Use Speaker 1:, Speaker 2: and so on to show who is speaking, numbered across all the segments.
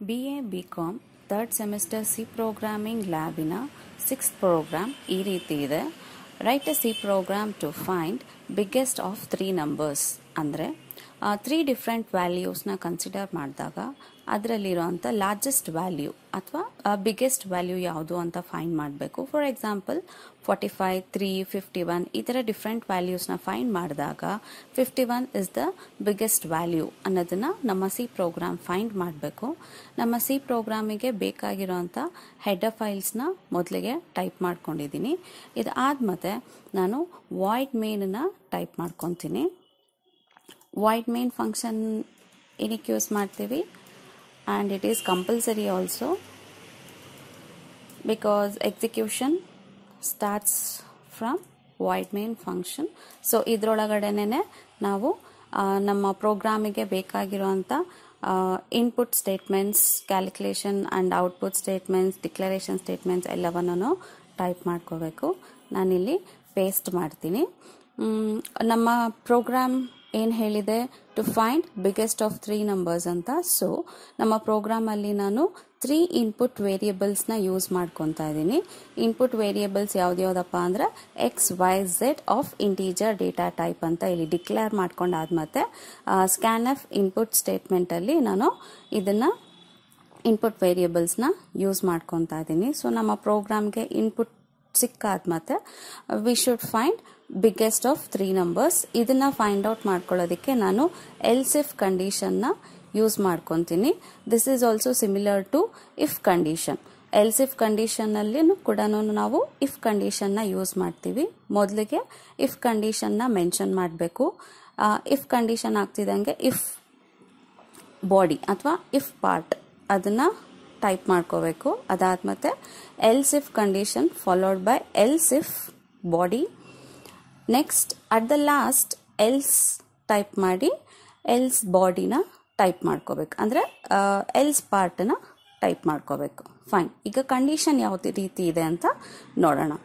Speaker 1: B A B com third semester C programming ಲ್ಯಾಬಿನ sixth program ಈ ರೀತಿ ಇದೆ write a C program to find biggest of three numbers ಅಂದರೆ three different ವ್ಯಾಲ್ಯೂಸ್ನ consider ಮಾಡಿದಾಗ ಅದರಲ್ಲಿರೋಂಥ ಲಾರ್ಜೆಸ್ಟ್ ವ್ಯಾಲ್ಯೂ ಅಥವಾ ಬಿಗ್ಗೆಸ್ಟ್ ವ್ಯಾಲ್ಯೂ ಯಾವುದು ಅಂತ ಫೈಂಡ್ ಮಾಡಬೇಕು for example forty five three fifty one ಈ ಥರ ಡಿಫ್ರೆಂಟ್ ವ್ಯಾಲ್ಯೂಸ್ನ ಫೈಂಡ್ ಮಾಡಿದಾಗ fifty one is the biggest value ಅನ್ನೋದನ್ನು ನಮ್ಮ ಸಿ ಪ್ರೋಗ್ರಾಮ್ ಫೈಂಡ್ ಮಾಡಬೇಕು ನಮ್ಮ ಸಿ ಪ್ರೋಗ್ರಾಮಿಗೆ ಬೇಕಾಗಿರೋಂಥ ಹೆಡರ್ ಫೈಲ್ಸ್ನ ಮೊದಲಿಗೆ ಟೈಪ್ ಮಾಡ್ಕೊಂಡಿದ್ದೀನಿ ಇದಾದ್ಮೇಲೆ ನಾನು ವಾಯ್ಡ್ ಮೇನನ್ನು ಟೈಪ್ ಮಾಡ್ಕೊತೀನಿ ವಾಯ್ಡ್ ಮೇನ್ ಫಂಕ್ಷನ್ ಏನಕ್ಕೆ ಯೂಸ್ ಮಾಡ್ತೀವಿ and it is compulsory also because execution starts from void main function so ಇದರೊಳಗಡೆನೆ ನಾವು ನಮ್ಮ ಪ್ರೋಗ್ರಾಮಿಗೆ ಬೇಕಾಗಿರುವಂಥ input statements calculation and output statements declaration statements ಎಲ್ಲವನ್ನು ಟೈಪ್ ಮಾಡ್ಕೋಬೇಕು ನಾನಿಲ್ಲಿ ಪೇಸ್ಟ್ ಮಾಡ್ತೀನಿ ನಮ್ಮ ಪ್ರೋಗ್ರಾಮ್ ಏನು ಹೇಳಿದೆ to find biggest of three numbers ಅಂತ ಸೊ ನಮ್ಮ ಪ್ರೋಗ್ರಾಮಲ್ಲಿ ನಾನು ತ್ರೀ ಇನ್ಪುಟ್ ವೇರಿಯೇಬಲ್ಸ್ನ ಯೂಸ್ ಮಾಡ್ಕೊತಾ ಇದ್ದೀನಿ ಇನ್ಪುಟ್ ವೇರಿಯೇಬಲ್ಸ್ ಯಾವ್ದ್ಯಾವ್ದಪ್ಪ ಅಂದ್ರೆ X Y Z of integer data type ಅಂತ ಇಲ್ಲಿ ಡಿಕ್ಲೇರ್ ಮಾಡ್ಕೊಂಡಾದ್ಮೇಲೆ ಸ್ಕ್ಯಾನ್ ಎಫ್ ಇನ್ಪುಟ್ ಸ್ಟೇಟ್ಮೆಂಟಲ್ಲಿ ನಾನು ಇದನ್ನು ಇನ್ಪುಟ್ ವೇರಿಯೇಬಲ್ಸ್ನ ಯೂಸ್ ಮಾಡ್ಕೊತಾ ಇದ್ದೀನಿ ಸೊ ನಮ್ಮ ಪ್ರೋಗ್ರಾಮ್ಗೆ ಇನ್ಪುಟ್ ಸಿಕ್ಕಾದ್ಮೇಲೆ we should find biggest of three numbers ಇದನ್ನ ಫೈಂಡ್ ಔಟ್ ಮಾಡ್ಕೊಳ್ಳೋದಕ್ಕೆ ನಾನು ಎಲ್ಸ್ ಇಫ್ ಕಂಡೀಷನ್ನ ಯೂಸ್ ಮಾಡ್ಕೊತೀನಿ this is also similar to if condition else if ಕಂಡೀಷನ್ನಲ್ಲಿ ಕೂಡ ನಾವು ಇಫ್ ಕಂಡೀಷನ್ನ ಯೂಸ್ ಮಾಡ್ತೀವಿ ಮೊದಲಿಗೆ ಇಫ್ ಕಂಡೀಷನ್ನ ಮೆನ್ಷನ್ ಮಾಡಬೇಕು ಇಫ್ ಕಂಡೀಷನ್ ಆಗ್ತಿದ್ದಂಗೆ ಇಫ್ ಬಾಡಿ ಅಥವಾ ಇಫ್ ಪಾರ್ಟ್ ಅದನ್ನು ಟೈಪ್ ಮಾಡ್ಕೋಬೇಕು ಅದಾದ್ಮೇಲೆ else if condition followed by else if body next at the last else type ಮಾಡಿ ಎಲ್ಸ್ ಬಾಡಿನ ಟೈಪ್ ಮಾಡ್ಕೋಬೇಕು ಅಂದರೆ ಎಲ್ಸ್ ಪಾರ್ಟನ್ನ ಟೈಪ್ ಮಾಡ್ಕೋಬೇಕು ಫೈನ್ ಈಗ ಕಂಡೀಷನ್ ಯಾವ ರೀತಿ ಇದೆ ಅಂತ ನೋಡೋಣ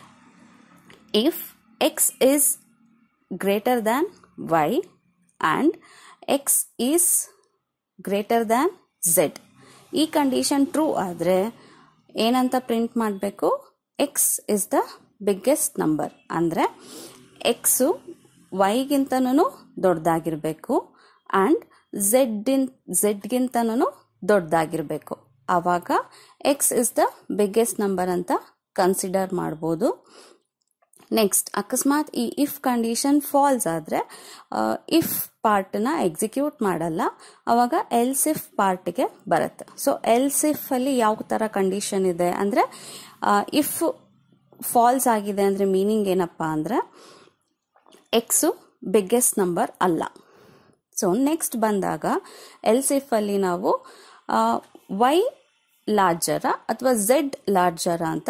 Speaker 1: if X is greater than Y and X is greater than Z ಈ ಕಂಡೀಷನ್ ಟ್ರೂ ಆದರೆ ಏನಂತ ಪ್ರಿಂಟ್ ಮಾಡಬೇಕು X is the biggest number ಅಂದರೆ ಎಕ್ಸು ವೈಗಿಂತನೂ ದೊಡ್ಡದಾಗಿರಬೇಕು ಆ್ಯಂಡ್ ಝೆಡ್ಡಿನ್ ಝೆಡ್ಗಿಂತನೂ ದೊಡ್ಡದಾಗಿರಬೇಕು ಆವಾಗ X is the biggest number ಅಂತ ಕನ್ಸಿಡರ್ ಮಾಡ್ಬೋದು ನೆಕ್ಸ್ಟ್ ಅಕಸ್ಮಾತ್ ಈ ಇಫ್ ಕಂಡೀಷನ್ ಫಾಲ್ಸ್ ಆದರೆ ಇಫ್ ಪಾರ್ಟ್ನ ಎಕ್ಸಿಕ್ಯೂಟ್ ಮಾಡಲ್ಲ ಅವಾಗ ಎಲ್ಸ್ ಇಫ್ ಪಾರ್ಟ್ಗೆ ಬರುತ್ತೆ ಸೊ ಎಲ್ಸ್ ಇಫ್ ಅಲ್ಲಿ ಯಾವ ಥರ ಕಂಡೀಷನ್ ಇದೆ ಅಂದರೆ ಇಫ್ ಫಾಲ್ಸ್ ಆಗಿದೆ ಅಂದರೆ ಮೀನಿಂಗ್ ಏನಪ್ಪ ಅಂದರೆ ಎಕ್ಸು ಬಿಗ್ಗೆಸ್ಟ್ ನಂಬರ್ ಅಲ್ಲ ಸೊ ನೆಕ್ಸ್ಟ್ ಬಂದಾಗ ಎಲ್ಸ್ ಇಫ್ ಅಲ್ಲಿ ನಾವು ವೈ ಲಾರ್ಜರ ಅಥವಾ ಝೆಡ್ ಲಾರ್ಜರ ಅಂತ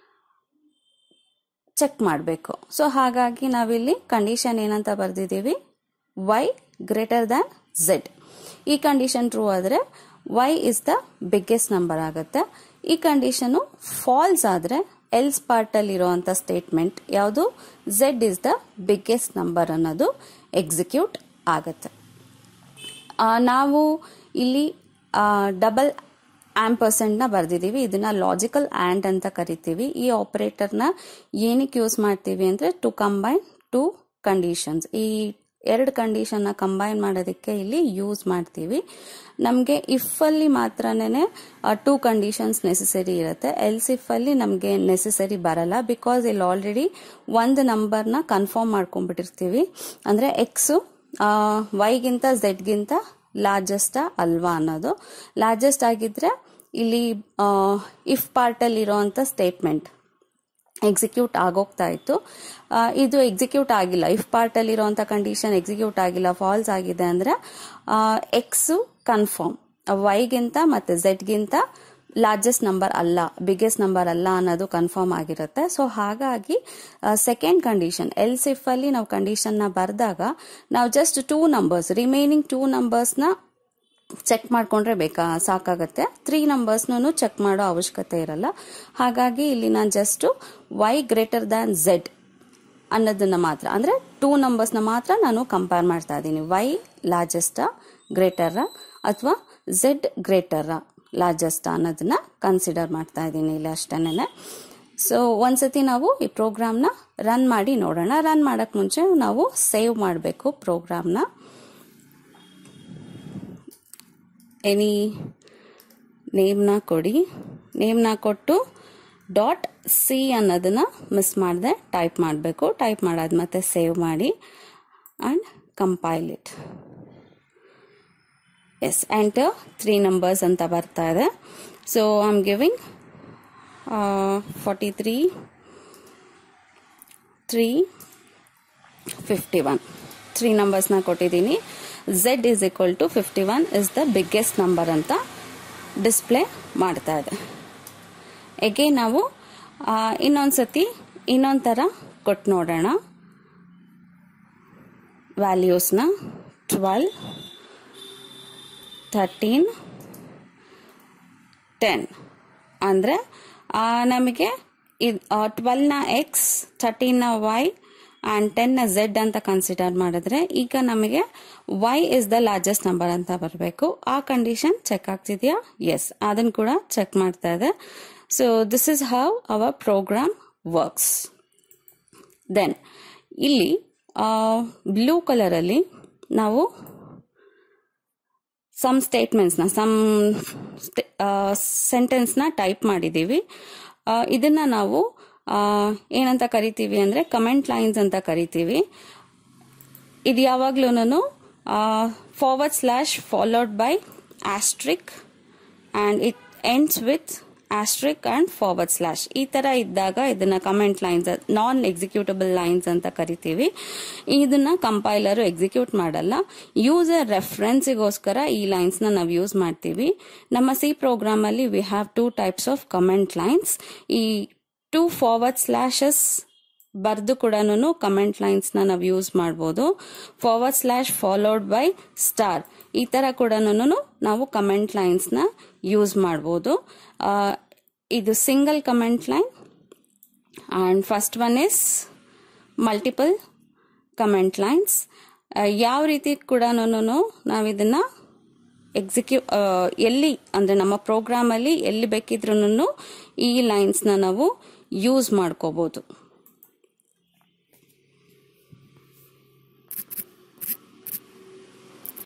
Speaker 1: ಚೆಕ್ ಮಾಡಬೇಕು ಸೊ ಹಾಗಾಗಿ ನಾವಿಲ್ಲಿ ಕಂಡೀಷನ್ ಏನಂತ ಬರೆದಿದ್ದೀವಿ ವೈ ಗ್ರೇಟರ್ ದ್ಯಾನ್ ಝೆಡ್ ಈ ಕಂಡೀಷನ್ ಟ್ರೂ ಆದರೆ Y is the biggest number ಆಗುತ್ತೆ ಈ ಕಂಡೀಷನು ಫಾಲ್ಸ್ ಆದರೆ ಎಲ್ಸ್ ಪಾರ್ಟಲ್ಲಿ ಇರೋವಂಥ ಸ್ಟೇಟ್ಮೆಂಟ್ ಯಾವುದು Z is the biggest number ಅನ್ನೋದು ಎಕ್ಸಿಕ್ಯೂಟ್ ಆಗುತ್ತೆ ನಾವು ಇಲ್ಲಿ ಡಬಲ್ ಆ್ಯಮ್ ಪರ್ಸೆಂಟ್ನ ಬರೆದಿದ್ದೀವಿ ಇದನ್ನ ಲಾಜಿಕಲ್ ಆ್ಯಂಡ್ ಅಂತ ಕರಿತೀವಿ ಈ ಆಪರೇಟರ್ನ ಏನಕ್ಕೆ ಯೂಸ್ ಮಾಡ್ತೀವಿ ಅಂದರೆ ಟು ಕಂಬೈನ್ ಟು ಕಂಡೀಷನ್ಸ್ ಈ ಎರಡು ಕಂಡೀಷನ್ನ ಕಂಬೈನ್ ಮಾಡೋದಕ್ಕೆ ಇಲ್ಲಿ ಯೂಸ್ ಮಾಡ್ತೀವಿ ನಮಗೆ ಇಫಲ್ಲಿ ಮಾತ್ರನೇ ಟೂ ಕಂಡೀಷನ್ಸ್ ನೆಸೆಸರಿ ಇರುತ್ತೆ ಎಲ್ಸ್ ಇಫಲ್ಲಿ ನಮಗೆ ನೆಸೆಸರಿ ಬರಲ್ಲ ಬಿಕಾಸ್ ಇಲ್ಲಿ ಆಲ್ರೆಡಿ ಒಂದು ನಂಬರ್ನ ಕನ್ಫರ್ಮ್ ಮಾಡ್ಕೊಂಡ್ಬಿಟ್ಟಿರ್ತೀವಿ ಅಂದರೆ ಎಕ್ಸು ವೈಗಿಂತ ಝೆಡ್ಗಿಂತ ಲಾರ್ಜೆಸ್ಟ್ ಅಲ್ವಾ ಅನ್ನೋದು ಲಾರ್ಜೆಸ್ಟ್ ಆಗಿದ್ರೆ ಇಲ್ಲಿ ಇಫ್ ಪಾರ್ಟಲ್ಲಿ ಇರೋವಂಥ ಸ್ಟೇಟ್ಮೆಂಟ್ ಎಕ್ಸಿಕ್ಯೂಟ್ ಆಗೋಗ್ತಾ ಇತ್ತು ಇದು ಎಕ್ಸಿಕ್ಯೂಟ್ ಆಗಿಲ್ಲ ಇಫ್ ಪಾರ್ಟಲ್ಲಿ ಇರೋವಂಥ ಕಂಡೀಷನ್ ಎಕ್ಸಿಕ್ಯೂಟ್ ಆಗಿಲ್ಲ ಫಾಲ್ಸ್ ಆಗಿದೆ ಅಂದರೆ ಎಕ್ಸು ಕನ್ಫರ್ಮ್ ವೈಗಿಂತ ಮತ್ತು ಝೆಡ್ಗಿಂತ ಲಾರ್ಜೆಸ್ಟ್ ನಂಬರ್ ಅಲ್ಲ ಬಿಗ್ಗೆಸ್ಟ್ ನಂಬರ್ ಅಲ್ಲ ಅನ್ನೋದು ಕನ್ಫರ್ಮ್ ಆಗಿರುತ್ತೆ ಸೊ ಹಾಗಾಗಿ ಸೆಕೆಂಡ್ ಕಂಡೀಷನ್ ಎಲ್ಸ್ ಇಫ್ ಅಲ್ಲಿ ನಾವು ಕಂಡೀಷನ್ನ ಬರೆದಾಗ ನಾವು just two numbers remaining two ನಂಬರ್ಸ್ನ ಚೆಕ್ ಮಾಡ್ಕೊಂಡ್ರೆ ಬೇಕಾ ಸಾಕಾಗತ್ತೆ ತ್ರೀ ನಂಬರ್ಸ್ನೂ ಚೆಕ್ ಮಾಡೋ ಅವಶ್ಯಕತೆ ಇರಲ್ಲ ಹಾಗಾಗಿ ಇಲ್ಲಿ ನಾನು just y greater than z ಅನ್ನೋದನ್ನ ಮಾತ್ರ ಅಂದರೆ ಟೂ ನಂಬರ್ಸ್ನ ಮಾತ್ರ ನಾನು ಕಂಪೇರ್ ಮಾಡ್ತಾ ಇದ್ದೀನಿ ವೈ ಲಾರ್ಜೆಸ್ಟ ಗ್ರೇಟರ ಅಥವಾ ಝೆಡ್ ಗ್ರೇಟರ ಲಾರ್ಜೆಸ್ಟ್ ಅನ್ನೋದನ್ನ ಕನ್ಸಿಡರ್ ಮಾಡ್ತಾ ಇದ್ದೀನಿ ಇಲ್ಲಿ ಅಷ್ಟೇನೆ ಸೊ ಒಂದ್ಸತಿ ನಾವು ಈ ಪ್ರೋಗ್ರಾಮ್ನ ರನ್ ಮಾಡಿ ನೋಡೋಣ ರನ್ ಮಾಡೋಕ್ಕೆ ಮುಂಚೆ ನಾವು ಸೇವ್ ಮಾಡಬೇಕು ಪ್ರೋಗ್ರಾಮ್ನ ಎನಿ ನೇಮ್ನ ಕೊಡಿ ನೇಮ್ನ ಕೊಟ್ಟು ಡಾಟ್ ಸಿ ಅನ್ನೋದನ್ನ ಮಿಸ್ ಮಾಡದೆ ಟೈಪ್ ಮಾಡಬೇಕು ಟೈಪ್ ಮಾಡಾದ ಮತ್ತೆ ಸೇವ್ ಮಾಡಿ and compile it as enter three numbers ಅಂತ ಬರ್ತಾ ಇದೆ so I am giving forty three three fifty one three ನಂಬರ್ಸ್ನ ಕೊಟ್ಟಿದ್ದೀನಿ z is equal to fifty one is the biggest number ಅಂತ ಡಿಸ್ಪ್ಲೇ ಮಾಡ್ತಾ ಇದೆ ಎಗೆ ನಾವು ಇನ್ನೊಂದು ಸತಿ ಇನ್ನೊಂದು ಥರ ಕೊಟ್ಟು ನೋಡೋಣ ವ್ಯಾಲ್ಯೂಸ್ನ ಟ್ವೆಲ್ ಥರ್ಟೀನ್ ಟೆನ್ ಅಂದರೆ ನಮಗೆ ಇದು ಟ್ವೆಲ್ನ ಎಕ್ಸ್ ಥರ್ಟೀನ್ನ ವೈ ಆ್ಯಂಡ್ ಟೆನ್ನ ಝೆಡ್ ಅಂತ ಕನ್ಸಿಡರ್ ಮಾಡಿದ್ರೆ ಈಗ ನಮಗೆ y is the largest number ಅಂತ ಬರಬೇಕು ಆ ಕಂಡೀಷನ್ ಚೆಕ್ ಆಗ್ತಿದೆಯಾ ಎಸ್ ಅದನ್ನು ಕೂಡ ಚೆಕ್ ಮಾಡ್ತಾ ಇದೆ so this is how our program works then ಇಲ್ಲಿ ಬ್ಲೂ ಕಲರಲ್ಲಿ ನಾವು ಸಮ್ ಸ್ಟೇಟ್ಮೆಂಟ್ಸ್ನ ಸಮ್ ಸೆಂಟೆನ್ಸ್ನ ಟೈಪ್ ಮಾಡಿದ್ದೀವಿ ಇದನ್ನು ನಾವು ಏನಂತ ಕರಿತೀವಿ ಅಂದರೆ ಕಮೆಂಟ್ ಲೈನ್ಸ್ ಅಂತ ಕರಿತೀವಿ ಇದು ಯಾವಾಗ್ಲೂ forward slash followed by asterisk and it ends with asterisk and forward slash ಈ ಥರ ಇದ್ದಾಗ ಇದನ್ನ comment lines non executable lines ಅಂತ ಕರಿತೀವಿ ಇದನ್ನ ಕಂಪೈಲರು ಎಕ್ಸಿಕ್ಯೂಟ್ ಮಾಡಲ್ಲ ಯೂಸರ್ ರೆಫರೆನ್ಸಿಗೋಸ್ಕರ ಈ ಲೈನ್ಸ್ನ ನಾವು ಯೂಸ್ ಮಾಡ್ತೀವಿ ನಮ್ಮ ಸಿ ಪ್ರೋಗ್ರಾಮಲ್ಲಿ we have two types of comment lines ಈ ಟೂ ಫಾರ್ವರ್ಡ್ ಸ್ಲ್ಯಾಶಸ್ ಬರೆದು ಕೂಡ ಕಮೆಂಟ್ ಲೈನ್ಸ್ನ ನಾವು ಯೂಸ್ ಮಾಡ್ಬೋದು forward slash followed by star ಈ ಥರ ಕೂಡ ನಾವು ಕಮೆಂಟ್ ಲೈನ್ಸ್ನ ಯೂಸ್ ಮಾಡ್ಬೋದು ಇದು single comment line and first one is multiple comment lines ಯಾವ ರೀತಿ ಕೂಡ ನಾವು ಇದನ್ನು ಎಕ್ಸಿಕ್ಯೂ ಎಲ್ಲಿ ಅಂದರೆ ನಮ್ಮ ಪ್ರೋಗ್ರಾಮಲ್ಲಿ ಎಲ್ಲಿ ಬೇಕಿದ್ರೂ ಈ ಲೈನ್ಸ್ನ ನಾವು ಯೂಸ್ ಮಾಡ್ಕೋಬೋದು